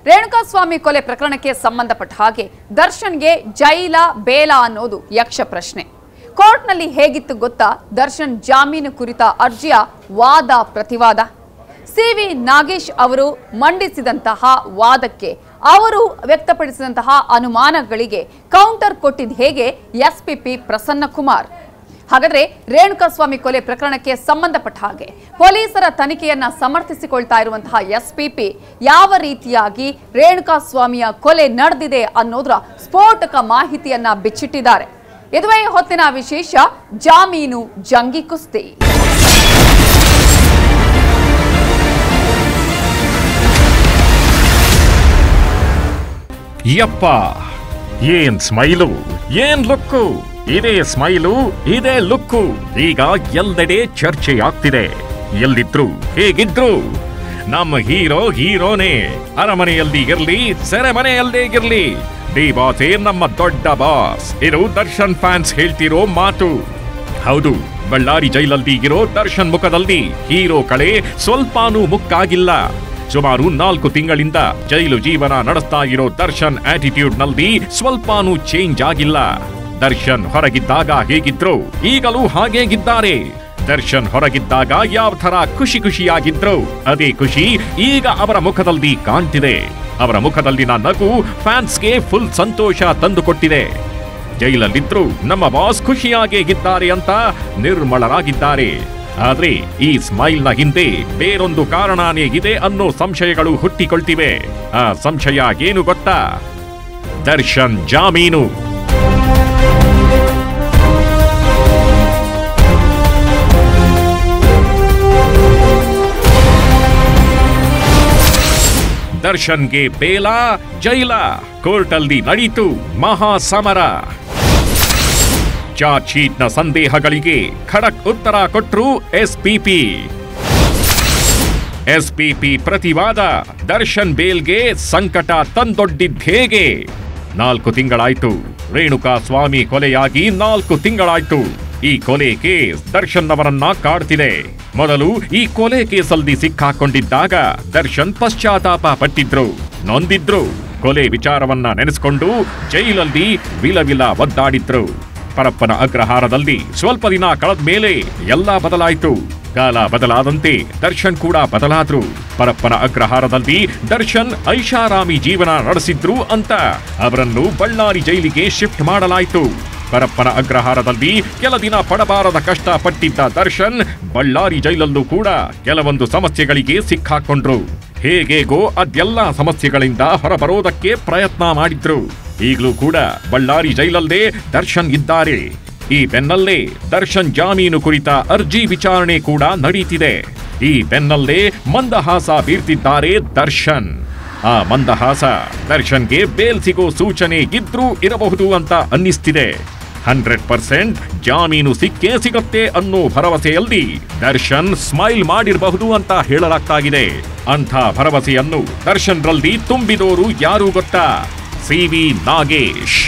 ರೇಣುಕಾಸ್ವಾಮಿ ಕೊಲೆ ಪ್ರಕರಣಕ್ಕೆ ಸಂಬಂಧಪಟ್ಟ ಹಾಗೆ ದರ್ಶನ್ಗೆ ಜೈಲ ಬೇಲ ಅನ್ನೋದು ಯಕ್ಷ ಪ್ರಶ್ನೆ ಕೋರ್ಟ್ನಲ್ಲಿ ಹೇಗಿತ್ತು ಗೊತ್ತಾ ದರ್ಶನ್ ಜಾಮೀನು ಕುರಿತ ಅರ್ಜಿಯ ವಾದ ಪ್ರತಿವಾದ ಸಿವಿ ನಾಗೇಶ್ ಅವರು ಮಂಡಿಸಿದಂತಹ ವಾದಕ್ಕೆ ಅವರು ವ್ಯಕ್ತಪಡಿಸಿದಂತಹ ಅನುಮಾನಗಳಿಗೆ ಕೌಂಟರ್ ಕೊಟ್ಟಿದ್ದು ಹೇಗೆ ಎಸ್ಪಿಪಿ ಪ್ರಸನ್ನ ಕುಮಾರ್ ಹಾಗಾದ್ರೆ ರೇಣುಕಾಸ್ವಾಮಿ ಕೊಲೆ ಪ್ರಕರಣಕ್ಕೆ ಸಂಬಂಧಪಟ್ಟ ಹಾಗೆ ಪೊಲೀಸರ ತನಿಖೆಯನ್ನ ಸಮರ್ಥಿಸಿಕೊಳ್ತಾ ಇರುವಂತಹ ಎಸ್ಪಿಪಿ ಯಾವ ರೀತಿಯಾಗಿ ರೇಣುಕಾಸ್ವಾಮಿಯ ಕೊಲೆ ನಡೆದಿದೆ ಅನ್ನೋದರ ಸ್ಫೋಟಕ ಮಾಹಿತಿಯನ್ನ ಬಿಚ್ಚಿಟ್ಟಿದ್ದಾರೆ ಇದುವೇ ಈ ಹೊತ್ತಿನ ವಿಶೇಷ ಜಾಮೀನು ಜಂಗಿ ಕುಸ್ತಿ ಯಪ್ಪ ಏನ್ ಸ್ಮೈಲು ಏನ್ ಲುಕ್ಕು ಇದೇ ಸ್ಮೈಲು ಇದೇ ಲುಕ್ಕು ಈಗ ಎಲ್ಲೆಡೆ ಚರ್ಚೆ ಆಗ್ತಿದೆ ಎಲ್ಲಿದ್ರು ಹೇಗಿದ್ರು ನಮ್ಮ ಹೀರೋ ಹೀರೋನೇ ಅರಮನೆಯಲ್ಲಿ ಇರ್ಲಿ ಸೆರೆಮನೆಯಲ್ಲೇ ಇರ್ಲಿ ಡಿ ಬಾಸೇ ನಮ್ಮ ದೊಡ್ಡ ಬಾಸ್ ಇದು ದರ್ಶನ್ ಫ್ಯಾನ್ಸ್ ಹೇಳ್ತಿರೋ ಮಾತು ಹೌದು ಬಳ್ಳಾರಿ ಜೈಲಲ್ಲಿ ಇರೋ ದರ್ಶನ್ ಮುಖದಲ್ಲಿ ಹೀರೋ ಕಳೆ ಸ್ವಲ್ಪಾನೂ ಮುಕ್ಕಾಗಿಲ್ಲ ಸುಮಾರು ನಾಲ್ಕು ತಿಂಗಳಿಂದ ಜೈಲು ಜೀವನ ನಡೆಸ್ತಾ ಇರೋ ದರ್ಶನ್ ಆಟಿಟ್ಯೂಡ್ ನಲ್ಲಿ ಸ್ವಲ್ಪಾನೂ ಚೇಂಜ್ ಆಗಿಲ್ಲ ದರ್ಶನ್ ಹೊರಗಿದ್ದಾಗ ಹೇಗಿದ್ರು ಈಗಲೂ ಹಾಗೇಗಿದ್ದಾರೆ ದರ್ಶನ್ ಹೊರಗಿದ್ದಾಗ ಯಾವ ತರ ಖುಷಿ ಖುಷಿಯಾಗಿದ್ರು ಅದೇ ಖುಷಿ ಈಗ ಅವರ ಮುಖದಲ್ಲಿ ಕಾಣ್ತಿದೆ ಅವರ ಮುಖದಲ್ಲಿನ ನಗು ಫ್ಯಾನ್ಸ್ಗೆ ಫುಲ್ ಸಂತೋಷ ತಂದುಕೊಟ್ಟಿದೆ ಜೈಲಲ್ಲಿದ್ರು ನಮ್ಮ ಬಾಸ್ ಖುಷಿಯಾಗೇ ಇದ್ದಾರೆ ಅಂತ ನಿರ್ಮಳರಾಗಿದ್ದಾರೆ ಆದ್ರೆ ಈ ಸ್ಮೈಲ್ ನ ಹಿಂದೆ ಬೇರೊಂದು ಕಾರಣನೇ ಇದೆ ಅನ್ನೋ ಸಂಶಯಗಳು ಹುಟ್ಟಿಕೊಳ್ತಿವೆ ಆ ಸಂಶಯ ಏನು ಗೊತ್ತಾ ದರ್ಶನ್ ಜಾಮೀನು ದರ್ಶನ್ಗೆ ಬೇಲ ಜೈಲ ಕೋರ್ಟಲ್ಲಿ ನಡೀತು ಮಹಾ ಸಮರ ಚಾರ್ಜ್ ಶೀಟ್ನ ಸಂದೇಹಗಳಿಗೆ ಖಡಕ್ ಉತ್ತರ ಕೊಟ್ರು ಎಸ್ಪಿಪಿ ಎಸ್ಪಿಪಿ ಪ್ರತಿವಾದ ದರ್ಶನ್ ಬೇಲ್ಗೆ ಸಂಕಟ ತಂದೊಡ್ಡಿದ್ದೇಗೆ ನಾಲ್ಕು ತಿಂಗಳಾಯ್ತು ರೇಣುಕಾ ಸ್ವಾಮಿ ಕೊಲೆಯಾಗಿ ನಾಲ್ಕು ತಿಂಗಳಾಯ್ತು ಈ ಕೊಲೆ ಕೇಸ್ ದರ್ಶನ್ ಅವರನ್ನ ಕಾಡ್ತಿದೆ ಮೊದಲು ಈ ಕೊಲೆ ಕೇಸಲ್ಲಿ ಸಿಕ್ಕಾಕೊಂಡಿದ್ದಾಗ ದರ್ಶನ್ ಪಶ್ಚಾತ್ತಾಪ ಪಟ್ಟಿದ್ರು ನೊಂದಿದ್ರು ಕೊಲೆ ವಿಚಾರವನ್ನ ನೆನೆಸ್ಕೊಂಡು ಜೈಲಲ್ಲಿ ವಿಲವಿಲ ಒದ್ದಾಡಿದ್ರು ಪರಪ್ಪನ ಅಗ್ರಹಾರದಲ್ಲಿ ಸ್ವಲ್ಪ ದಿನ ಕಳೆದ ಮೇಲೆ ಎಲ್ಲ ಬದಲಾಯಿತು ಕಾಲ ಬದಲಾದಂತೆ ದರ್ಶನ್ ಕೂಡ ಬದಲಾದ್ರು ಪರಪ್ಪನ ಅಗ್ರಹಾರದಲ್ಲಿ ದರ್ಶನ್ ಐಷಾರಾಮಿ ಜೀವನ ನಡೆಸಿದ್ರು ಅಂತ ಅವರನ್ನು ಬಳ್ಳಾರಿ ಜೈಲಿಗೆ ಶಿಫ್ಟ್ ಮಾಡಲಾಯಿತು ಪರಪ್ಪನ ಅಗ್ರಹಾರದಲ್ಲಿ ಕೆಲ ದಿನ ಪಡಬಾರದ ಕಷ್ಟ ಪಟ್ಟಿದ್ದ ದರ್ಶನ್ ಬಳ್ಳಾರಿ ಜೈಲಲ್ಲೂ ಕೂಡ ಕೆಲವೊಂದು ಸಮಸ್ಯೆಗಳಿಗೆ ಸಿಕ್ಕಾಕೊಂಡ್ರು ಹೇಗೇಗೋ ಅದೆಲ್ಲ ಸಮಸ್ಯೆಗಳಿಂದ ಹೊರಬರೋದಕ್ಕೆ ಪ್ರಯತ್ನ ಮಾಡಿದ್ರು ಈಗಲೂ ಕೂಡ ಬಳ್ಳಾರಿ ಜೈಲಲ್ಲೇ ದರ್ಶನ್ ಇದ್ದಾರೆ ಈ ಬೆನ್ನಲ್ಲೇ ದರ್ಶನ್ ಜಾಮೀನು ಕುರಿತ ಅರ್ಜಿ ವಿಚಾರಣೆ ಕೂಡ ನಡೀತಿದೆ ಈ ಬೆನ್ನಲ್ಲೇ ಮಂದಹಾಸ ಬೀರ್ತಿದ್ದಾರೆ ದರ್ಶನ್ ಆ ಮಂದಹಾಸ ದರ್ಶನ್ಗೆ ಬೇಲ್ ಸಿಗೋ ಸೂಚನೆ ಇದ್ರೂ ಇರಬಹುದು ಅಂತ ಅನ್ನಿಸ್ತಿದೆ ಹಂಡ್ರೆಡ್ ಪರ್ಸೆಂಟ್ ಜಾಮೀನು ಸಿಕ್ಕೇ ಸಿಗುತ್ತೆ ಅನ್ನೋ ಭರವಸೆಯಲ್ಲಿ ದರ್ಶನ್ ಸ್ಮೈಲ್ ಮಾಡಿರಬಹುದು ಅಂತ ಹೇಳಲಾಗ್ತಾ ಇದೆ ಅಂಥ ಭರವಸೆಯನ್ನು ದರ್ಶನ್ ರಲ್ಲಿ ತುಂಬಿದೋರು ಯಾರು ಗೊತ್ತಾ C V Nagesh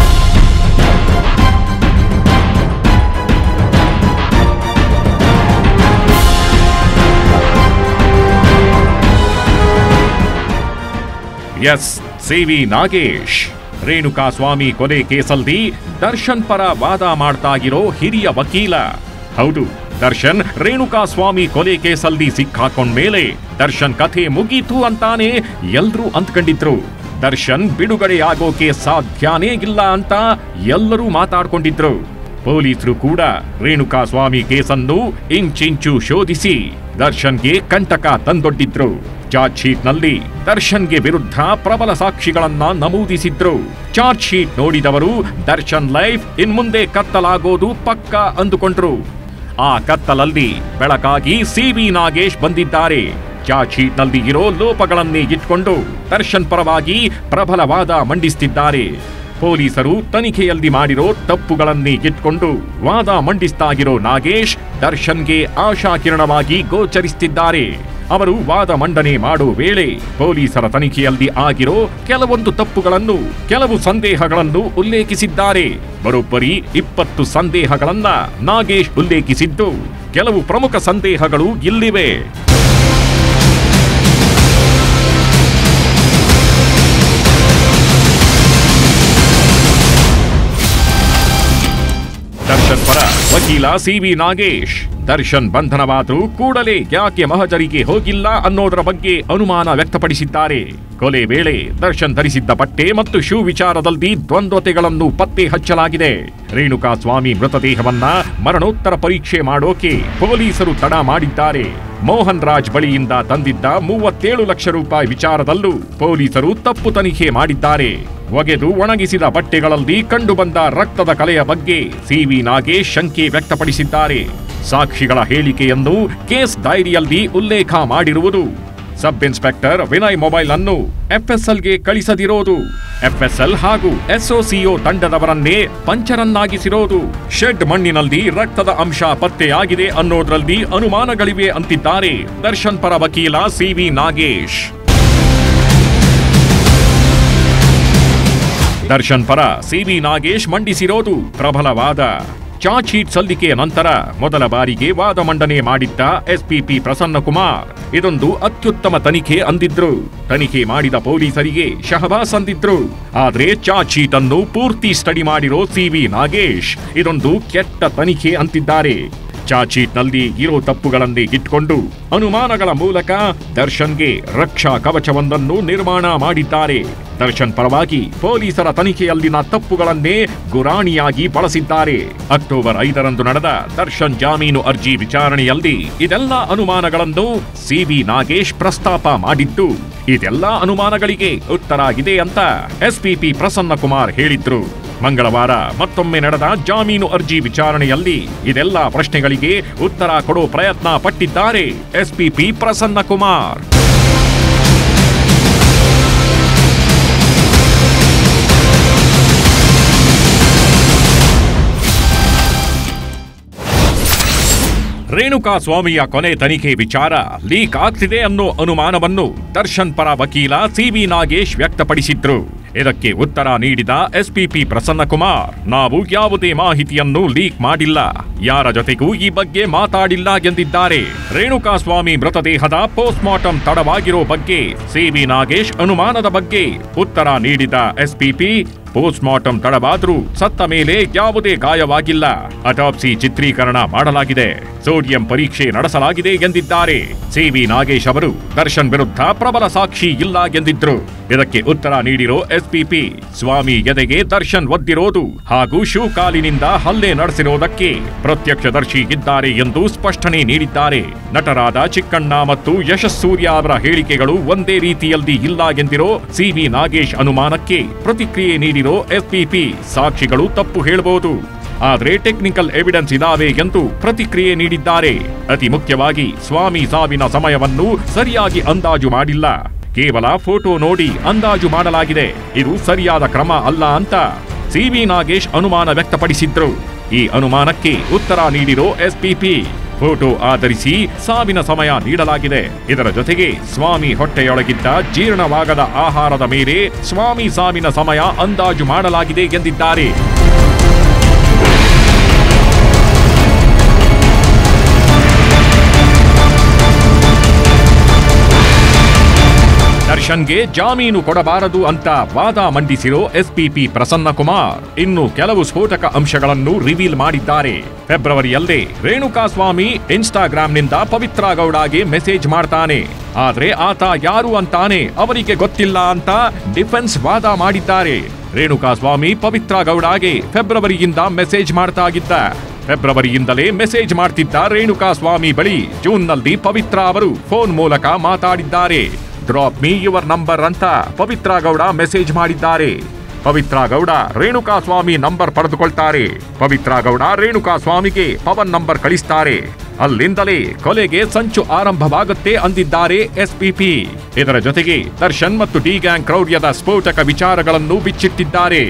S C V Nagesh Renuka Swamy ಕೊಲೆ ಕೇಸಲ್ಲಿ ದರ್ಶನ್ ಪರ ವಾದ ಮಾಡ್ತಾ ಇರೋ ಹಿರಿಯ ವಕೀಲ ಹೌದು ದರ್ಶನ್ ರೇಣುಕಾ ಸ್ವಾಮಿ ಕೊಲೆ ಕೇಸಲ್ಲಿ ಸಿಕ್ಕಾಕೊಂಡ್ಮೇಲೆ ದರ್ಶನ್ ಕಥೆ ಮುಗೀತು ಅಂತಾನೆ ಎಲ್ರೂ ಅಂದ್ಕೊಂಡಿದ್ರು ದರ್ಶನ್ ಬಿಡುಗಡೆಯಾಗೋಕೆ ಸಾಧ್ಯನೇ ಇಲ್ಲ ಅಂತ ಎಲ್ಲರೂ ಮಾತಾಡ್ಕೊಂಡಿದ್ರು ಪೊಲೀಸರು ಕೂಡ ರೇಣುಕಾ ಸ್ವಾಮಿ ಕೇಸನ್ನು ಇಂಚಿಂಚು ಶೋಧಿಸಿ ದರ್ಶನ್ಗೆ ಕಂಟಕ ತಂದೊಡ್ಡಿದ್ರು ಚಾರ್ಜ್ ಶೀಟ್ ನಲ್ಲಿ ದರ್ಶನ್ಗೆ ವಿರುದ್ಧ ಪ್ರಬಲ ಸಾಕ್ಷಿಗಳನ್ನ ನಮೂದಿಸಿದ್ರು ಚಾರ್ಜ್ ಶೀಟ್ ನೋಡಿದವರು ದರ್ಶನ್ ಲೈಫ್ ಇನ್ಮುಂದೆ ಕತ್ತಲಾಗೋದು ಪಕ್ಕ ಅಂದುಕೊಂಡ್ರು ಆ ಕತ್ತಲಲ್ಲಿ ಬೆಳಕಾಗಿ ಸಿ ವಿ ನಾಗೇಶ್ ಬಂದಿದ್ದಾರೆ ಚಾರ್ಜ್ ಶೀಟ್ ನಲ್ಲಿ ಇರೋ ಲೋಪಗಳನ್ನೇ ಇಟ್ಕೊಂಡು ದರ್ಶನ್ ಪರವಾಗಿ ಪ್ರಬಲವಾದ ಮಂಡಿಸ್ತಿದ್ದಾರೆ ಪೊಲೀಸರು ತನಿಖೆಯಲ್ಲಿ ಮಾಡಿರೋ ತಪ್ಪುಗಳನ್ನೇ ಇಟ್ಕೊಂಡು ವಾದ ಮಂಡಿಸ್ತಾ ಇರೋ ನಾಗೇಶ್ ದರ್ಶನ್ಗೆ ಆಶಾಕಿರಣವಾಗಿ ಗೋಚರಿಸುತ್ತಿದ್ದಾರೆ ಅವರು ವಾದ ಮಂಡನೆ ಮಾಡೋ ವೇಳೆ ಪೊಲೀಸರ ತನಿಖೆಯಲ್ಲಿ ಆಗಿರೋ ಕೆಲವೊಂದು ತಪ್ಪುಗಳನ್ನು ಕೆಲವು ಸಂದೇಹಗಳನ್ನು ಉಲ್ಲೇಖಿಸಿದ್ದಾರೆ ಬರೋಬ್ಬರಿ ಇಪ್ಪತ್ತು ಸಂದೇಹಗಳನ್ನ ನಾಗೇಶ್ ಉಲ್ಲೇಖಿಸಿದ್ದು ಕೆಲವು ಪ್ರಮುಖ ಸಂದೇಹಗಳು ಇಲ್ಲಿವೆ ವಕೀಲ ಸಿವಿ ನಾಗೇಶ್ ದರ್ಶನ್ ಬಂಧನವಾದ್ರೂ ಕೂಡಲೇ ಯಾಕೆ ಮಹಜರಿಗೆ ಹೋಗಿಲ್ಲ ಅನ್ನೋದರ ಬಗ್ಗೆ ಅನುಮಾನ ವ್ಯಕ್ತಪಡಿಸಿದ್ದಾರೆ ಕೊಲೆ ವೇಳೆ ದರ್ಶನ್ ಧರಿಸಿದ್ದ ಬಟ್ಟೆ ಮತ್ತು ಶೂ ವಿಚಾರದಲ್ಲಿ ದ್ವಂದ್ವತೆಗಳನ್ನು ಪತ್ತೆ ಹಚ್ಚಲಾಗಿದೆ ರೇಣುಕಾ ಸ್ವಾಮಿ ಮೃತದೇಹವನ್ನ ಮರಣೋತ್ತರ ಪರೀಕ್ಷೆ ಮಾಡೋಕೆ ಪೊಲೀಸರು ತಡ ಮಾಡಿದ್ದಾರೆ ಮೋಹನ್ ರಾಜ್ ಬಳಿಯಿಂದ ತಂದಿದ್ದ ಮೂವತ್ತೇಳು ಲಕ್ಷ ರೂಪಾಯಿ ವಿಚಾರದಲ್ಲೂ ಪೊಲೀಸರು ತಪ್ಪು ತನಿಖೆ ಮಾಡಿದ್ದಾರೆ ಒಗೆದು ಒಣಗಿಸಿದ ಬಟ್ಟೆಗಳಲ್ಲಿ ಕಂಡುಬಂದ ರಕ್ತದ ಕಲೆಯ ಬಗ್ಗೆ ಸಿವಿ ನಾಗೇಶ್ ಶಂಕೆ ವ್ಯಕ್ತಪಡಿಸಿದ್ದಾರೆ ಸಾಕ್ಷಿಗಳ ಹೇಳಿಕೆಯನ್ನು ಕೇಸ್ ಡೈರಿಯಲ್ಲಿ ಉಲ್ಲೇಖ ಮಾಡಿರುವುದು ಸಬ್ ಇನ್ಸ್ಪೆಕ್ಟರ್ ವಿನಯ್ ಮೊಬೈಲ್ ಅನ್ನು ಎಫ್ಎಸ್ಎಲ್ಗೆ ಕಳಿಸದಿರೋದು ಎಫ್ಎಸ್ಎಲ್ ಹಾಗೂ ಎಸ್ಒಸಿಒ ತಂಡದವರನ್ನೇ ಪಂಚರನ್ನಾಗಿಸಿರೋದು ಶೆಡ್ ಮಣ್ಣಿನಲ್ಲಿ ರಕ್ತದ ಅಂಶ ಪತ್ತೆಯಾಗಿದೆ ಅನ್ನೋದ್ರಲ್ಲಿ ಅನುಮಾನಗಳಿವೆ ಅಂತಿದ್ದಾರೆ ದರ್ಶನ್ ಪರ ವಕೀಲ ಸಿವಿ ನಾಗೇಶ್ ದರ್ಶನ್ ಪರ ಸಿವಿ ನಾಗೇಶ್ ಮಂಡಿಸಿರೋದು ಪ್ರಬಲ ವಾದ ಚಾರ್ಜ್ ಶೀಟ್ ಸಲ್ಲಿಕೆಯ ನಂತರ ಮೊದಲ ಬಾರಿಗೆ ವಾದ ಮಂಡನೆ ಮಾಡಿದ್ದ ಎಸ್ಪಿಪಿ ಪ್ರಸನ್ನಕುಮಾರ್ ಇದೊಂದು ಅತ್ಯುತ್ತಮ ತನಿಖೆ ಅಂದಿದ್ರು ತನಿಖೆ ಮಾಡಿದ ಪೊಲೀಸರಿಗೆ ಶಹಬಾಸ್ ಅಂದಿದ್ರು ಆದ್ರೆ ಚಾರ್ಜ್ ಶೀಟ್ ಅನ್ನು ಪೂರ್ತಿ ಸ್ಟಡಿ ಮಾಡಿರೋ ಸಿವಿ ನಾಗೇಶ್ ಇದೊಂದು ಕೆಟ್ಟ ತನಿಖೆ ಅಂತಿದ್ದಾರೆ ಚಾರ್ಜ್ ಶೀಟ್ನಲ್ಲಿ ಇರೋ ತಪ್ಪುಗಳನ್ನೇ ಇಟ್ಕೊಂಡು ಅನುಮಾನಗಳ ಮೂಲಕ ದರ್ಶನ್ಗೆ ರಕ್ಷಾ ಕವಚವೊಂದನ್ನು ನಿರ್ಮಾಣ ಮಾಡಿದ್ದಾರೆ ದರ್ಶನ್ ಪರವಾಗಿ ಪೊಲೀಸರ ತನಿಖೆಯಲ್ಲಿನ ತಪ್ಪುಗಳನ್ನೇ ಗುರಾಣಿಯಾಗಿ ಬಳಸಿದ್ದಾರೆ ಅಕ್ಟೋಬರ್ ಐದರಂದು ನಡೆದ ದರ್ಶನ್ ಜಾಮೀನು ಅರ್ಜಿ ವಿಚಾರಣೆಯಲ್ಲಿ ಇದೆಲ್ಲ ಅನುಮಾನಗಳನ್ನು ಸಿವಿ ನಾಗೇಶ್ ಪ್ರಸ್ತಾಪ ಮಾಡಿದ್ದು ಇದೆಲ್ಲ ಅನುಮಾನಗಳಿಗೆ ಉತ್ತರ ಇದೆ ಅಂತ ಎಸ್ಪಿಪಿ ಪ್ರಸನ್ನಕುಮಾರ್ ಹೇಳಿದ್ರು ಮಂಗಳವಾರ ಮತ್ತೊಮ್ಮೆ ನಡೆದ ಜಾಮೀನು ಅರ್ಜಿ ವಿಚಾರಣೆಯಲ್ಲಿ ಇದೆಲ್ಲ ಪ್ರಶ್ನೆಗಳಿಗೆ ಉತ್ತರ ಕೊಡೋ ಪ್ರಯತ್ನ ಪಟ್ಟಿದ್ದಾರೆ ಎಸ್ಪಿಪಿ ಪ್ರಸನ್ನಕುಮಾರ್ ರೇಣುಕಾ ಸ್ವಾಮಿಯ ಕೊನೆ ತನಿಖೆ ವಿಚಾರ ಲೀಕ್ ಆಗ್ತಿದೆ ಅನ್ನೋ ಅನುಮಾನವನ್ನು ದರ್ಶನ್ ಪರ ವಕೀಲ ಸಿವಿ ನಾಗೇಶ್ ವ್ಯಕ್ತಪಡಿಸಿದ್ರು ಇದಕ್ಕೆ ಉತ್ತರ ನೀಡಿದ ಎಸ್ಪಿಪಿ ಪ್ರಸನ್ನಕುಮಾರ್ ನಾವು ಯಾವುದೇ ಮಾಹಿತಿಯನ್ನು ಲೀಕ್ ಮಾಡಿಲ್ಲ ಯಾರ ಜೊತೆಗೂ ಈ ಬಗ್ಗೆ ಮಾತಾಡಿಲ್ಲ ಎಂದಿದ್ದಾರೆ ರೇಣುಕಾ ಸ್ವಾಮಿ ಮೃತದೇಹದ ಪೋಸ್ಟ್ ಮಾರ್ಟಂ ತಡವಾಗಿರೋ ಬಗ್ಗೆ ಸಿವಿ ನಾಗೇಶ್ ಅನುಮಾನದ ಬಗ್ಗೆ ಉತ್ತರ ನೀಡಿದ ಎಸ್ಪಿಪಿ ಪೋಸ್ಟ್ ಮಾರ್ಟಂ ತಡವಾದ್ರೂ ಸತ್ತ ಮೇಲೆ ಯಾವುದೇ ಗಾಯವಾಗಿಲ್ಲ ಅಟಾಪ್ಸಿ ಚಿತ್ರೀಕರಣ ಮಾಡಲಾಗಿದೆ ಸೋಡಿಯಂ ಪರೀಕ್ಷೆ ನಡೆಸಲಾಗಿದೆ ಎಂದಿದ್ದಾರೆ ಸಿವಿ ನಾಗೇಶ್ ಅವರು ದರ್ಶನ್ ವಿರುದ್ಧ ಪ್ರಬಲ ಸಾಕ್ಷಿ ಇಲ್ಲ ಎಂದಿದ್ರು ಇದಕ್ಕೆ ಉತ್ತರ ನೀಡಿರೋ ಎಸ್ಪಿಪಿ ಸ್ವಾಮಿ ಎದೆಗೆ ದರ್ಶನ್ ಒದ್ದಿರೋದು ಹಾಗೂ ಶೂ ಕಾಲಿನಿಂದ ಹಲ್ಲೆ ನಡೆಸಿರೋದಕ್ಕೆ ಪ್ರತ್ಯಕ್ಷದರ್ಶಿ ಇದ್ದಾರೆ ಎಂದು ಸ್ಪಷ್ಟನೆ ನೀಡಿದ್ದಾರೆ ನಟರಾದ ಚಿಕ್ಕಣ್ಣ ಮತ್ತು ಯಶಸ್ ಸೂರ್ಯ ಅವರ ಹೇಳಿಕೆಗಳು ಒಂದೇ ರೀತಿಯಲ್ಲಿ ಇಲ್ಲ ಎಂದಿರೋ ಸಿವಿ ನಾಗೇಶ್ ಅನುಮಾನಕ್ಕೆ ಪ್ರತಿಕ್ರಿಯೆ ನೀಡಿರೋ ಎಸ್ಪಿಪಿ ಸಾಕ್ಷಿಗಳು ತಪ್ಪು ಹೇಳಬಹುದು ಆದ್ರೆ ಟೆಕ್ನಿಕಲ್ ಎವಿಡೆನ್ಸ್ ಇದಾವೆ ಎಂದು ಪ್ರತಿಕ್ರಿಯೆ ನೀಡಿದ್ದಾರೆ ಅತಿ ಮುಖ್ಯವಾಗಿ ಸ್ವಾಮಿ ಸಾವಿನ ಸಮಯವನ್ನು ಸರಿಯಾಗಿ ಅಂದಾಜು ಮಾಡಿಲ್ಲ ಕೇವಲ ಫೋಟೋ ನೋಡಿ ಅಂದಾಜು ಮಾಡಲಾಗಿದೆ ಇದು ಸರಿಯಾದ ಕ್ರಮ ಅಲ್ಲ ಅಂತ ಸಿವಿ ನಾಗೇಶ್ ಅನುಮಾನ ವ್ಯಕ್ತಪಡಿಸಿದ್ರು ಈ ಅನುಮಾನಕ್ಕೆ ಉತ್ತರ ನೀಡಿರೋ ಎಸ್ಪಿಪಿ ಫೋಟೋ ಆಧರಿಸಿ ಸಾವಿನ ಸಮಯ ನೀಡಲಾಗಿದೆ ಇದರ ಜೊತೆಗೆ ಸ್ವಾಮಿ ಹೊಟ್ಟೆಯೊಳಗಿದ್ದ ಜೀರ್ಣವಾಗದ ಆಹಾರದ ಮೇಲೆ ಸ್ವಾಮಿ ಸಾವಿನ ಸಮಯ ಅಂದಾಜು ಮಾಡಲಾಗಿದೆ ಎಂದಿದ್ದಾರೆ ದರ್ಶನ್ಗೆ ಜಾಮೀನು ಕೊಡಬಾರದು ಅಂತ ವಾದ ಮಂಡಿಸಿರೋ ಎಸ್ಪಿಪಿ ಪ್ರಸನ್ನಕುಮಾರ್ ಇನ್ನು ಕೆಲವು ಸ್ಫೋಟಕ ಅಂಶಗಳನ್ನು ರಿವೀಲ್ ಮಾಡಿದ್ದಾರೆ ಫೆಬ್ರವರಿಯಲ್ಲೇ ರೇಣುಕಾ ಸ್ವಾಮಿ ಇನ್ಸ್ಟಾಗ್ರಾಂನಿಂದ ಪವಿತ್ರ ಗೌಡಗೆ ಮೆಸೇಜ್ ಮಾಡ್ತಾನೆ ಆದ್ರೆ ಆತ ಯಾರು ಅಂತಾನೆ ಅವರಿಗೆ ಗೊತ್ತಿಲ್ಲ ಅಂತ ಡಿಫೆನ್ಸ್ ವಾದ ಮಾಡಿದ್ದಾರೆ ರೇಣುಕಾ ಸ್ವಾಮಿ ಪವಿತ್ರ ಗೌಡಗೆ ಫೆಬ್ರವರಿಯಿಂದ ಮೆಸೇಜ್ ಮಾಡ್ತಾ ಇದ್ದ ಫೆಬ್ರವರಿಯಿಂದಲೇ ಮೆಸೇಜ್ ಮಾಡ್ತಿದ್ದ ರೇಣುಕಾ ಸ್ವಾಮಿ ಬಳಿ ಜೂನ್ನಲ್ಲಿ ಪವಿತ್ರ ಅವರು ಫೋನ್ ಮೂಲಕ ಮಾತಾಡಿದ್ದಾರೆ ಡ್ರಾಪ್ ಮೀ ಯುವರ್ ನಂಬರ್ ಅಂತ ಪವಿತ್ರ ಗೌಡ ಮೆಸೇಜ್ ಮಾಡಿದ್ದಾರೆ ಪವಿತ್ರ ಗೌಡ ರೇಣುಕಾ ಸ್ವಾಮಿ ನಂಬರ್ ಪಡೆದುಕೊಳ್ತಾರೆ ಪವಿತ್ರ ಗೌಡ ರೇಣುಕಾ ಸ್ವಾಮಿಗೆ ಪವನ್ ನಂಬರ್ ಕಳಿಸ್ತಾರೆ ಅಲ್ಲಿಂದಲೇ ಕೊಲೆಗೆ ಸಂಚು ಆರಂಭವಾಗುತ್ತೆ ಅಂದಿದ್ದಾರೆ ಎಸ್ಪಿಪಿ ಇದರ ಜೊತೆಗೆ ದರ್ಶನ್ ಮತ್ತು ಡಿ ಗ್ಯಾಂಗ್ ಕ್ರೌರ್ಯದ ಸ್ಫೋಟಕ ವಿಚಾರಗಳನ್ನು ಬಿಚ್ಚಿಟ್ಟಿದ್ದಾರೆ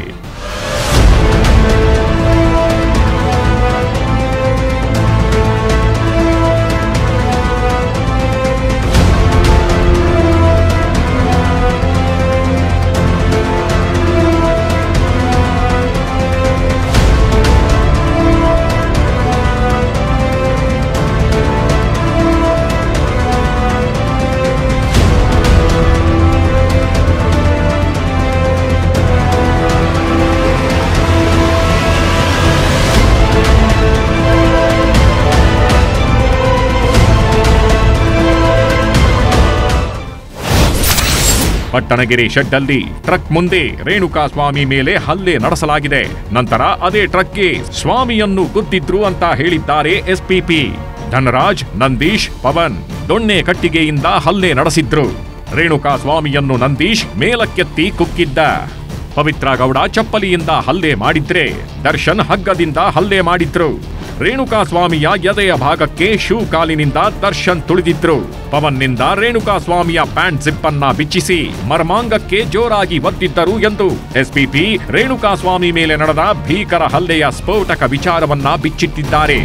ಪಟ್ಟಣಗೆರೆ ಶೆಡ್ನಲ್ಲಿ ಟ್ರಕ್ ಮುಂದೆ ರೇಣುಕಾ ಸ್ವಾಮಿ ಮೇಲೆ ಹಲ್ಲೆ ನಡೆಸಲಾಗಿದೆ ನಂತರ ಅದೇ ಟ್ರಕ್ಗೆ ಸ್ವಾಮಿಯನ್ನು ಗುದ್ದಿದ್ರು ಅಂತ ಹೇಳಿದ್ದಾರೆ ಎಸ್ಪಿಪಿ ಧನರಾಜ್ ನಂದೀಶ್ ಪವನ್ ದೊಣ್ಣೆ ಕಟ್ಟಿಗೆಯಿಂದ ಹಲ್ಲೆ ನಡೆಸಿದ್ರು ರೇಣುಕಾ ಸ್ವಾಮಿಯನ್ನು ನಂದೀಶ್ ಮೇಲಕ್ಕೆತ್ತಿ ಕುಕ್ಕಿದ್ದ ಪವಿತ್ರ ಗೌಡ ಚಪ್ಪಲಿಯಿಂದ ಹಲ್ಲೆ ಮಾಡಿದ್ರೆ ದರ್ಶನ್ ಹಗ್ಗದಿಂದ ಹಲ್ಲೆ ಮಾಡಿದ್ರು ರೇಣುಕಾ ಸ್ವಾಮಿಯ ಎದೆಯ ಭಾಗಕ್ಕೆ ಶೂ ಕಾಲಿನಿಂದ ದರ್ಶನ್ ತುಳಿದಿದ್ರು ಪವನ್ನಿಂದ ರೇಣುಕಾ ಸ್ವಾಮಿಯ ಪ್ಯಾಂಟ್ ಜಿಪ್ ಅನ್ನ ಬಿಚ್ಚಿಸಿ ಮರ್ಮಾಂಗಕ್ಕೆ ಜೋರಾಗಿ ಒದ್ದಿದ್ದರು ಎಂದು ಎಸ್ಪಿಪಿ ರೇಣುಕಾ ಸ್ವಾಮಿ ಮೇಲೆ ನಡೆದ ಭೀಕರ ಹಲ್ಲೆಯ ಸ್ಫೋಟಕ ವಿಚಾರವನ್ನ ಬಿಚ್ಚಿಟ್ಟಿದ್ದಾರೆ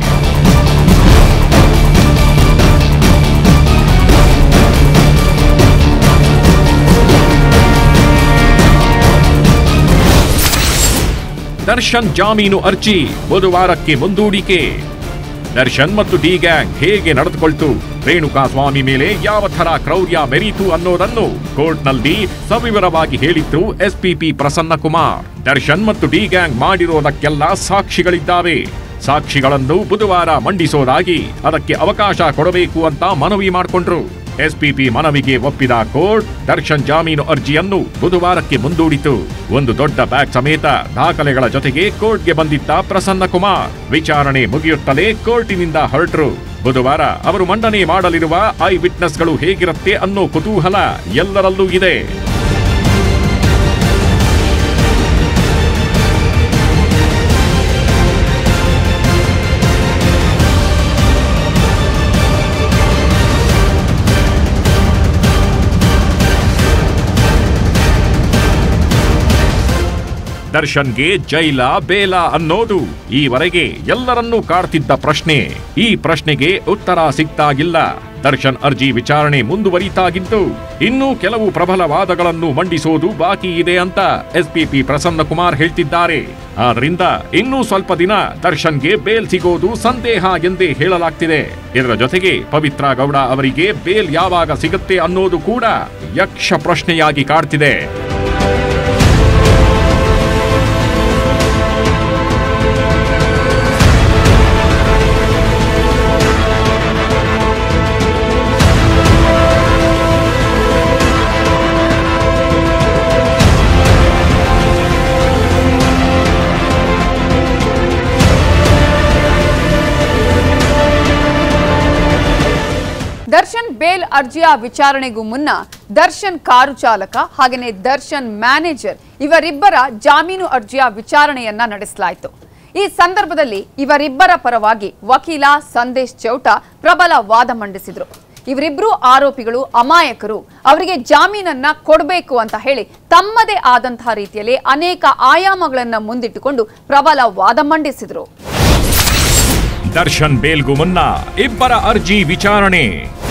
ದರ್ಶನ್ ಜಾಮೀನು ಅರ್ಜಿ ಬುಧವಾರಕ್ಕೆ ಮುಂದೂಡಿಕೆ ದರ್ಶನ್ ಮತ್ತು ಡಿ ಗ್ಯಾಂಗ್ ಹೇಗೆ ನಡೆದುಕೊಳ್ತು ರೇಣುಕಾ ಸ್ವಾಮಿ ಮೇಲೆ ಯಾವ ಥರ ಕ್ರೌರ್ಯ ಮೆರೀತು ಅನ್ನೋದನ್ನು ಕೋರ್ಟ್ನಲ್ಲಿ ಸವಿವರವಾಗಿ ಹೇಳಿದ್ರು ಎಸ್ಪಿಪಿ ಪ್ರಸನ್ನ ಕುಮಾರ್ ದರ್ಶನ್ ಮತ್ತು ಡಿ ಗ್ಯಾಂಗ್ ಮಾಡಿರೋದಕ್ಕೆಲ್ಲ ಸಾಕ್ಷಿಗಳಿದ್ದಾವೆ ಸಾಕ್ಷಿಗಳನ್ನು ಬುಧವಾರ ಮಂಡಿಸೋದಾಗಿ ಅದಕ್ಕೆ ಅವಕಾಶ ಕೊಡಬೇಕು ಅಂತ ಮನವಿ ಮಾಡಿಕೊಂಡ್ರು ಎಸ್ಪಿಪಿ ಮನವಿಗೆ ಒಪ್ಪಿದ ಕೋರ್ಟ್ ದರ್ಶನ್ ಜಾಮೀನು ಅರ್ಜಿಯನ್ನು ಬುಧವಾರಕ್ಕೆ ಮುಂದೂಡಿತು ಒಂದು ದೊಡ್ಡ ಬ್ಯಾಗ್ ಸಮೇತ ದಾಖಲೆಗಳ ಜೊತೆಗೆ ಕೋರ್ಟ್ಗೆ ಬಂದಿದ್ದ ಪ್ರಸನ್ನ ಕುಮಾರ್ ವಿಚಾರಣೆ ಮುಗಿಯುತ್ತಲೇ ಕೋರ್ಟಿನಿಂದ ಹೊರಟರು ಬುಧವಾರ ಅವರು ಮಂಡನೆ ಮಾಡಲಿರುವ ಐ ವಿಟ್ನೆಸ್ಗಳು ಹೇಗಿರುತ್ತೆ ಅನ್ನೋ ಕುತೂಹಲ ಎಲ್ಲರಲ್ಲೂ ಇದೆ ದರ್ಶನ್ಗೆ ಜೈಲ ಬೇಲ ಅನ್ನೋದು ಈವರೆಗೆ ಎಲ್ಲರನ್ನೂ ಕಾಡ್ತಿದ್ದ ಪ್ರಶ್ನೆ ಈ ಪ್ರಶ್ನೆಗೆ ಉತ್ತರ ಸಿಗ್ತಾಗಿಲ್ಲ ದರ್ಶನ್ ಅರ್ಜಿ ವಿಚಾರಣೆ ಮುಂದುವರಿತಾಗಿದ್ದು ಇನ್ನೂ ಕೆಲವು ಪ್ರಬಲ ವಾದಗಳನ್ನು ಮಂಡಿಸೋದು ಬಾಕಿ ಇದೆ ಅಂತ ಎಸ್ಪಿಪಿ ಪ್ರಸನ್ನ ಕುಮಾರ್ ಹೇಳ್ತಿದ್ದಾರೆ ಆದ್ರಿಂದ ಇನ್ನೂ ಸ್ವಲ್ಪ ದಿನ ದರ್ಶನ್ಗೆ ಬೇಲ್ ಸಿಗೋದು ಸಂದೇಹ ಎಂದೇ ಹೇಳಲಾಗ್ತಿದೆ ಇದರ ಜೊತೆಗೆ ಪವಿತ್ರ ಗೌಡ ಅವರಿಗೆ ಬೇಲ್ ಯಾವಾಗ ಸಿಗುತ್ತೆ ಅನ್ನೋದು ಕೂಡ ಯಕ್ಷ ಪ್ರಶ್ನೆಯಾಗಿ ಕಾಡ್ತಿದೆ ದರ್ಶನ್ ಬೇಲ್ ಅರ್ಜಿಯ ವಿಚಾರಣೆಗೂ ಮುನ್ನ ದರ್ಶನ್ ಕಾರು ಚಾಲಕ ಹಾಗೆಯೇ ದರ್ಶನ್ ಮ್ಯಾನೇಜರ್ ಇವರಿಬ್ಬರ ಜಾಮೀನು ಅರ್ಜಿಯ ವಿಚಾರಣೆಯನ್ನ ನಡೆಸಲಾಯಿತು ಈ ಸಂದರ್ಭದಲ್ಲಿ ಇವರಿಬ್ಬರ ಪರವಾಗಿ ವಕೀಲ ಸಂದೇಶ್ ಚೌಟ ಪ್ರಬಲ ವಾದ ಮಂಡಿಸಿದ್ರು ಇವರಿಬ್ರು ಆರೋಪಿಗಳು ಅಮಾಯಕರು ಅವರಿಗೆ ಜಾಮೀನನ್ನ ಕೊಡಬೇಕು ಅಂತ ಹೇಳಿ ತಮ್ಮದೇ ಆದಂತಹ ರೀತಿಯಲ್ಲಿ ಅನೇಕ ಆಯಾಮಗಳನ್ನ ಮುಂದಿಟ್ಟುಕೊಂಡು ಪ್ರಬಲ ವಾದ ಮಂಡಿಸಿದ್ರು ದರ್ಶನ್ ಬೇಲ್ಗೂ ಮುನ್ನ ಇಬ್ಬರ ಅರ್ಜಿ ವಿಚಾರಣೆ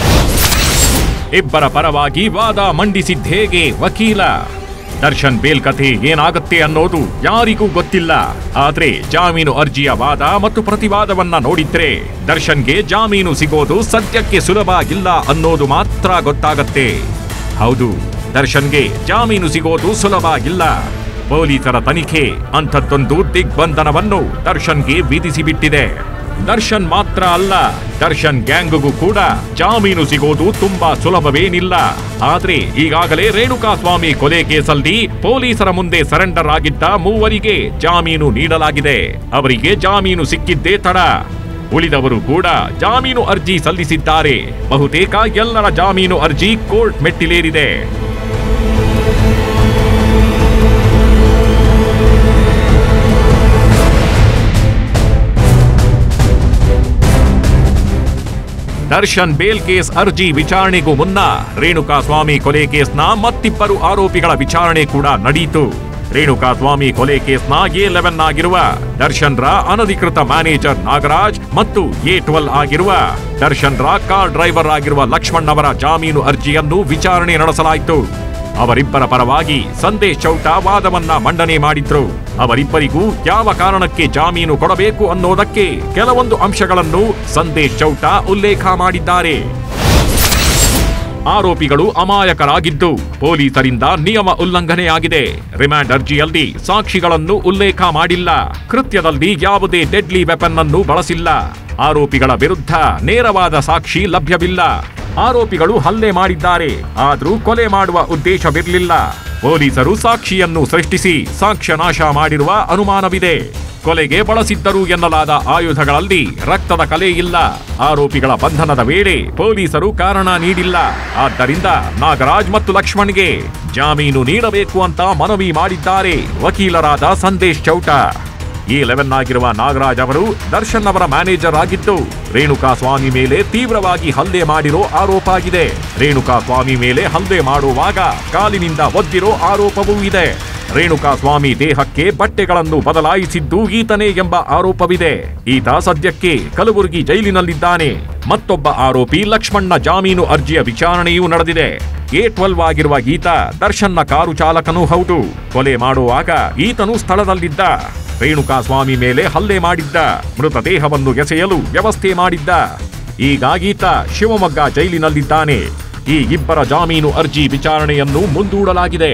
ಇಬ್ಬರ ಪರವಾಗಿ ವಾದ ಮಂಡಿಸಿದ್ದೇಗೆ ವಕೀಲ ದರ್ಶನ್ ಬೇಲ್ ಕಥೆ ಏನಾಗುತ್ತೆ ಅನ್ನೋದು ಯಾರಿಗೂ ಗೊತ್ತಿಲ್ಲ ಆದ್ರೆ ಜಾಮೀನು ಅರ್ಜಿಯ ವಾದ ಮತ್ತು ಪ್ರತಿವಾದವನ್ನ ನೋಡಿದ್ರೆ ದರ್ಶನ್ಗೆ ಜಾಮೀನು ಸಿಗೋದು ಸದ್ಯಕ್ಕೆ ಸುಲಭ ಇಲ್ಲ ಅನ್ನೋದು ಮಾತ್ರ ಗೊತ್ತಾಗತ್ತೆ ಹೌದು ದರ್ಶನ್ಗೆ ಜಾಮೀನು ಸಿಗೋದು ಸುಲಭ ಇಲ್ಲ ಪೊಲೀಸರ ತನಿಖೆ ಅಂಥದ್ದೊಂದು ದಿಗ್ಬಂಧನವನ್ನು ದರ್ಶನ್ಗೆ ವಿಧಿಸಿಬಿಟ್ಟಿದೆ ದರ್ಶನ್ ಮಾತ್ರ ಅಲ್ಲ ದರ್ಶನ್ ಗ್ಯಾಂಗ್ಗೂ ಕೂಡ ಜಾಮೀನು ಸಿಗೋದು ತುಂಬಾ ಸುಲಭವೇನಿಲ್ಲ ಆದ್ರೆ ಈಗಾಗಲೇ ರೇಣುಕಾ ಸ್ವಾಮಿ ಕೊಲೆ ಕೇಸಲ್ಲಿ ಪೊಲೀಸರ ಮುಂದೆ ಸರೆಂಡರ್ ಆಗಿದ್ದ ಮೂವರಿಗೆ ಜಾಮೀನು ನೀಡಲಾಗಿದೆ ಅವರಿಗೆ ಜಾಮೀನು ಸಿಕ್ಕಿದ್ದೇ ತಡ ಉಳಿದವರು ಕೂಡ ಜಾಮೀನು ಅರ್ಜಿ ಸಲ್ಲಿಸಿದ್ದಾರೆ ಬಹುತೇಕ ಎಲ್ಲರ ಜಾಮೀನು ಅರ್ಜಿ ಕೋರ್ಟ್ ಮೆಟ್ಟಿಲೇರಿದೆ ದರ್ಶನ್ ಬೇಲ್ ಕೇಸ್ ಅರ್ಜಿ ವಿಚಾರಣೆಗೂ ಮುನ್ನ ರೇಣುಕಾ ಸ್ವಾಮಿ ಕೊಲೆ ಕೇಸ್ನ ಮತ್ತಿಬ್ಬರು ಆರೋಪಿಗಳ ವಿಚಾರಣೆ ಕೂಡ ನಡೆಯಿತು ರೇಣುಕಾ ಸ್ವಾಮಿ ಕೊಲೆ ಕೇಸ್ನ ಎ ಲೆವೆನ್ ಆಗಿರುವ ದರ್ಶನ್ ರ ಅನಧಿಕೃತ ಮ್ಯಾನೇಜರ್ ನಾಗರಾಜ್ ಮತ್ತು ಎ ಟ್ವೆಲ್ ಆಗಿರುವ ದರ್ಶನ್ ರ ಕಾರ್ ಡ್ರೈವರ್ ಆಗಿರುವ ಲಕ್ಷ್ಮಣ್ ಅವರ ಜಾಮೀನು ಅರ್ಜಿಯನ್ನು ವಿಚಾರಣೆ ನಡೆಸಲಾಯಿತು ಅವರಿಬ್ಬರ ಪರವಾಗಿ ಸಂದೇಶ್ ಚೌಟ ವಾದವನ್ನ ಮಂಡನೆ ಮಾಡಿದ್ರು ಅವರಿಬ್ಬರಿಗೂ ಯಾವ ಕಾರಣಕ್ಕೆ ಜಾಮೀನು ಕೊಡಬೇಕು ಅನ್ನೋದಕ್ಕೆ ಕೆಲವೊಂದು ಅಂಶಗಳನ್ನು ಸಂದೇಶ್ ಚೌಟ ಉಲ್ಲೇಖ ಮಾಡಿದ್ದಾರೆ ಆರೋಪಿಗಳು ಅಮಾಯಕರಾಗಿದ್ದು ಪೊಲೀಸರಿಂದ ನಿಯಮ ಉಲ್ಲಂಘನೆಯಾಗಿದೆ ರಿಮ್ಯಾಂಡ್ ಅರ್ಜಿಯಲ್ಲಿ ಸಾಕ್ಷಿಗಳನ್ನು ಉಲ್ಲೇಖ ಮಾಡಿಲ್ಲ ಕೃತ್ಯದಲ್ಲಿ ಯಾವುದೇ ಡೆಡ್ಲಿ ವೆಪನ್ ಅನ್ನು ಬಳಸಿಲ್ಲ ಆರೋಪಿಗಳ ವಿರುದ್ಧ ನೇರವಾದ ಸಾಕ್ಷಿ ಲಭ್ಯವಿಲ್ಲ ಆರೋಪಿಗಳು ಹಲ್ಲೆ ಮಾಡಿದ್ದಾರೆ ಆದ್ರೂ ಕೊಲೆ ಮಾಡುವ ಉದ್ದೇಶವಿರಲಿಲ್ಲ ಪೊಲೀಸರು ಸಾಕ್ಷಿಯನ್ನು ಸೃಷ್ಟಿಸಿ ಸಾಕ್ಷ್ಯ ನಾಶ ಮಾಡಿರುವ ಅನುಮಾನವಿದೆ ಕೊಲೆಗೆ ಬಳಸಿದ್ದರು ಎನ್ನಲಾದ ಆಯುಧಗಳಲ್ಲಿ ರಕ್ತದ ಕಲೆ ಇಲ್ಲ ಆರೋಪಿಗಳ ಬಂಧನದ ವೇಳೆ ಪೊಲೀಸರು ಕಾರಣ ನೀಡಿಲ್ಲ ಆದ್ದರಿಂದ ನಾಗರಾಜ್ ಮತ್ತು ಲಕ್ಷ್ಮಣ್ಗೆ ಜಾಮೀನು ನೀಡಬೇಕು ಅಂತ ಮನವಿ ಮಾಡಿದ್ದಾರೆ ವಕೀಲರಾದ ಸಂದೇಶ್ ಚೌಟ ಈ ಲೆವೆನ್ ಆಗಿರುವ ನಾಗರಾಜ್ ಅವರು ದರ್ಶನ್ ಅವರ ಮ್ಯಾನೇಜರ್ ಆಗಿದ್ದು ರೇಣುಕಾ ಸ್ವಾಮಿ ಮೇಲೆ ತೀವ್ರವಾಗಿ ಹಲ್ಲೆ ಮಾಡಿರೋ ಆರೋಪ ಇದೆ ರೇಣುಕಾ ಸ್ವಾಮಿ ಮೇಲೆ ಹಲ್ಲೆ ಮಾಡುವಾಗ ಕಾಲಿನಿಂದ ಒದ್ದಿರೋ ಆರೋಪವೂ ಇದೆ ರೇಣುಕಾ ಸ್ವಾಮಿ ದೇಹಕ್ಕೆ ಬಟ್ಟೆಗಳನ್ನು ಬದಲಾಯಿಸಿದ್ದು ಈತನೇ ಎಂಬ ಆರೋಪವಿದೆ ಈತ ಸದ್ಯಕ್ಕೆ ಕಲಬುರಗಿ ಜೈಲಿನಲ್ಲಿದ್ದಾನೆ ಮತ್ತೊಬ್ಬ ಆರೋಪಿ ಲಕ್ಷ್ಮಣ್ಣ ಜಾಮೀನು ಅರ್ಜಿಯ ವಿಚಾರಣೆಯೂ ನಡೆದಿದೆ ಎ ಟ್ವೆಲ್ವ್ ಆಗಿರುವ ಈತ ದರ್ಶನ್ನ ಕಾರು ಚಾಲಕನೂ ಹೌದು ಕೊಲೆ ಮಾಡುವಾಗ ಈತನು ಸ್ಥಳದಲ್ಲಿದ್ದ ರೇಣುಕಾ ಸ್ವಾಮಿ ಮೇಲೆ ಹಲ್ಲೆ ಮಾಡಿದ್ದ ಮೃತದೇಹವನ್ನು ಎಸೆಯಲು ವ್ಯವಸ್ಥೆ ಮಾಡಿದ್ದ ಈಗಾಗೀತ ಶಿವಮೊಗ್ಗ ಜೈಲಿನಲ್ಲಿದ್ದಾನೆ ಈ ಇಬ್ಬರ ಜಾಮೀನು ಅರ್ಜಿ ವಿಚಾರಣೆಯನ್ನು ಮುಂದೂಡಲಾಗಿದೆ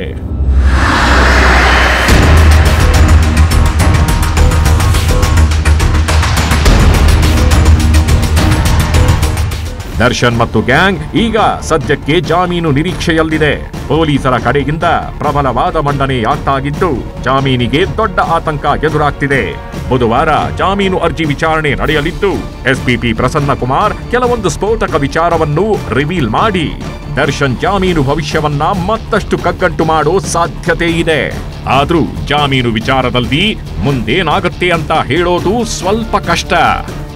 ದರ್ಶನ್ ಮತ್ತು ಗ್ಯಾಂಗ್ ಈಗ ಸದ್ಯಕ್ಕೆ ಜಾಮೀನು ನಿರೀಕ್ಷೆಯಲ್ಲಿದೆ ಪೊಲೀಸರ ಕಡೆಯಿಂದ ಪ್ರಬಲವಾದ ಮಂಡನೆಯಾಗ್ತಾಗಿದ್ದು ಜಾಮೀನಿಗೆ ದೊಡ್ಡ ಆತಂಕ ಎದುರಾಗ್ತಿದೆ ಬುಧವಾರ ಜಾಮೀನು ಅರ್ಜಿ ವಿಚಾರಣೆ ನಡೆಯಲಿದ್ದು ಎಸ್ಪಿಪಿ ಪ್ರಸನ್ನ ಕುಮಾರ್ ಕೆಲವೊಂದು ಸ್ಫೋಟಕ ವಿಚಾರವನ್ನು ರಿವೀಲ್ ಮಾಡಿ ದರ್ಶನ್ ಜಾಮೀನು ಭವಿಷ್ಯವನ್ನ ಮತ್ತಷ್ಟು ಕಗ್ಗಂಟು ಮಾಡೋ ಸಾಧ್ಯತೆ ಇದೆ ಆದ್ರೂ ಜಾಮೀನು ವಿಚಾರದಲ್ಲಿ ಮುಂದೇನಾಗತ್ತೆ ಅಂತ ಹೇಳೋದು ಸ್ವಲ್ಪ ಕಷ್ಟ